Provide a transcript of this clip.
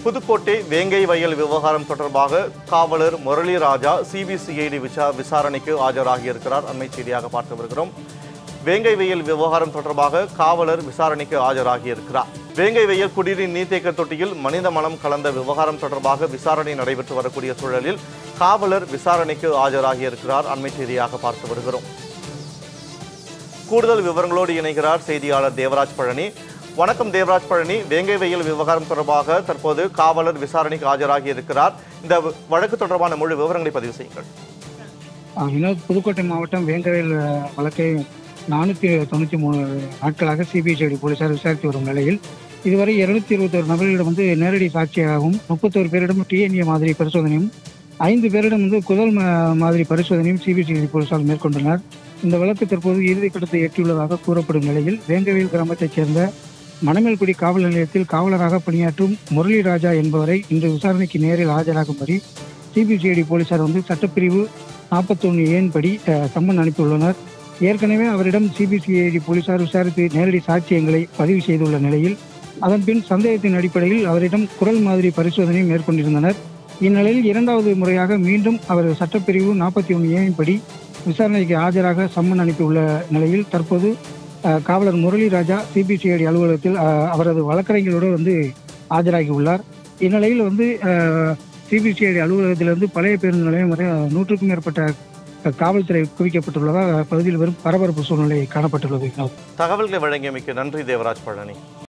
புதுக்கோட்டை வேங்கை வயல் விவகாரம் தொடர்பாக காவலர் முரளி ராஜா சிபிசிஐடி விசா விசாரணைக்கு ஆஜராகியிருக்கிறார் அண்மை செய்தியாக பார்த்து வருகிறோம் வேங்கை வயல் விவகாரம் தொடர்பாக காவலர் விசாரணைக்கு ஆஜராகியிருக்கிறார் வேங்கை வயல் குடிநீர் நீர்த்தேக்க தொட்டியில் மனித மலம் கலந்த விவகாரம் தொடர்பாக விசாரணை நடைபெற்று வரக்கூடிய சூழலில் காவலர் விசாரணைக்கு ஆஜராகியிருக்கிறார் அண்மை செய்தியாக பார்த்து வருகிறோம் கூடுதல் விவரங்களோடு இணைகிறார் செய்தியாளர் தேவராஜ் பழனி வணக்கம் தேவராஜ் பழனி வேங்கை வயல் விவகாரம் தொடர்பாக தற்போது காவலர் விசாரணைக்கு ஆஜராகி இருக்கிறார் இந்த வழக்கு தொடர்பான முழு விவரங்களை பதிவு செய்யுங்கள் ஆஹ் வினோத் புதுக்கோட்டை மாவட்டம் வேங்கவேல் அஹ், வழக்கை நானூற்றி தொண்ணூற்றி மூணு நாட்களாக சிபிசிஐடி போலீசார் விசாரித்து வரும் நிலையில் இதுவரை இருநூத்தி இருபத்தொரு நபர்களிடம் வந்து நேரடி சாட்சியாகவும் முப்பத்தோரு பேரிடம் டிஎன்ஏ மாதிரி பரிசோதனையும் ஐந்து பேரிடம் வந்து குதல் ம- மாதிரி பரிசோதனையும் சிபிசிஐடி போலீசார் மேற்கொண்டனர் இந்த வழக்கு தற்போது இறுதிக்கட்டத்தை எட்டியுள்ளதாக கூறப்படும் நிலையில் வேங்கவேல் கிராமத்தைச் சேர்ந்த மணமேல்குடி காவல் நிலையத்தில் காவலராக பணியாற்றும் முரளி ராஜா என்பவரை இன்று விசாரணைக்கு நேரில் ஆஜராகும்படி சிபிசிஐடி போலீசார் வந்து சட்டப்பிரிவு நாற்பத்தொன்று ஏன் படி அஹ், சம்மன் அனுப்பியுள்ளனர் ஏற்கனவே அவரிடம் சிபிசிஐடி போலீசார் விசாரித்து நேரடி சாட்சியங்களை பதிவு செய்துள்ள நிலையில் அதன்பின் சந்தேகத்தின் அடிப்படையில் அவரிடம் குரல் மாதிரி பரிசோதனை மேற்கொண்டிருந்தனர் இந்நிலையில் இரண்டாவது முறையாக மீண்டும் அவர் சட்டப்பிரிவு நாற்பத்தி ஒன்று ஏன் படி விசாரணைக்கு ஆஜராக சம்மன் அனுப்பியுள்ள நிலையில் தற்போது அஹ், காவலர் முரளி ராஜா சிபிசிஐடி அலுவலகத்தில் அஹ், அவரது வழக்கறிஞரோடு வந்து ஆஜராகி உள்ளார் இந்நிலையில் வந்து சிபிசிஐடி அலுவலகத்திலிருந்து பழைய பேருந்து நிலையம் வரை அஹ், நூற்றுக்கும் மேற்பட்ட அஹ், காவல்துறை குவிக்கப்பட்டுள்ளதாக அப்பகுதியில் வெறும் பரபரப்பு சூழ்நிலை காணப்பட்டுள்ளது தகவல்களை வழங்கியமைக்கு நன்றி தேவராஜ் பழனி